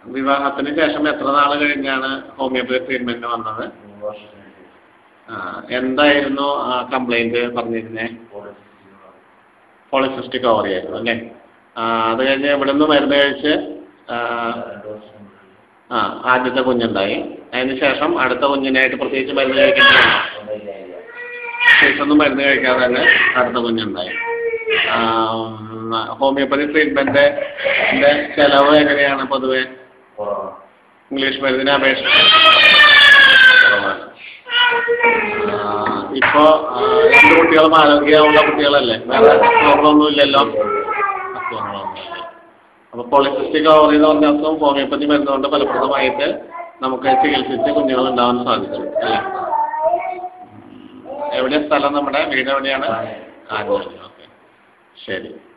വിവാഹത്തിന് ശേഷം എത്ര നാൾ കഴിഞ്ഞാണ് ഹോമിയോപ്പതി ട്രീറ്റ്മെൻറ്റ് വന്നത് മൂന്ന് വർഷത്തിന് ശേഷം ആ, എന്തായിരുന്നു ആ കംപ്ലൈൻറ്റ് പറഞ്ഞിരുന്നേ പോളിസിസ്റ്റിക് ഓവറി ആയിരുന്നു അല്ലേ ആ, അത് കഴിഞ്ഞ് ഇവിടെ നിന്ന് മരുന്ന് കഴിച്ച് ആ, രണ്ട് വർഷത്തിനുള്ളിൽ ആ ആദ്യത്തെ കുഞ്ഞുണ്ടായി അതിന് ശേഷം അടുത്ത കുഞ്ഞിനായിട്ട് പ്രത്യേകിച്ച് മരുന്ന് കഴിക്കേണ്ടതാണ് ഒന്നുമില്ല ഇല്ല ശേഷമൊന്നും മരുന്ന് കഴിക്കാതെ തന്നെ അടുത്ത കുഞ്ഞുണ്ടായി ആ, ഉം, ഹോമിയോപ്പതി ട്രീറ്റ്മെൻറ്റ് ചെലവ് എങ്ങനെയാണ് പൊതുവെ കുറവാണ് ഇംഗ്ലീഷ് മരുന്നിനെ അപേക്ഷിച്ച് കുറവാണ് ആ, ഇപ്പോ ആ, രണ്ട് കുട്ടികളും ആരോഗ്യമുള്ള കുട്ടികളല്ലേ വേറെ അസുഖങ്ങളൊന്നും ഇല്ലല്ലോ അസുഖങ്ങളൊന്നുമില്ല അപ്പോൾ പോളിസിസ്റ്റിക് ഓവറി എന്ന് പറഞ്ഞ അസുഖം ഹോമിയോപ്പതി മരുന്നുകൊണ്ട് ഫലപ്രദമായിട്ട് നമുക്ക് ചികിത്സിച്ച് കുഞ്ഞുങ്ങൾ ഉണ്ടാവാൻ സാധിച്ചു അല്ലേ ഉം. എവിടെയാ സ്ഥലം നമ്മുടെ വീട് എവിടെയാണ് ആഞ്ഞാലി ഓക്കെ ശരി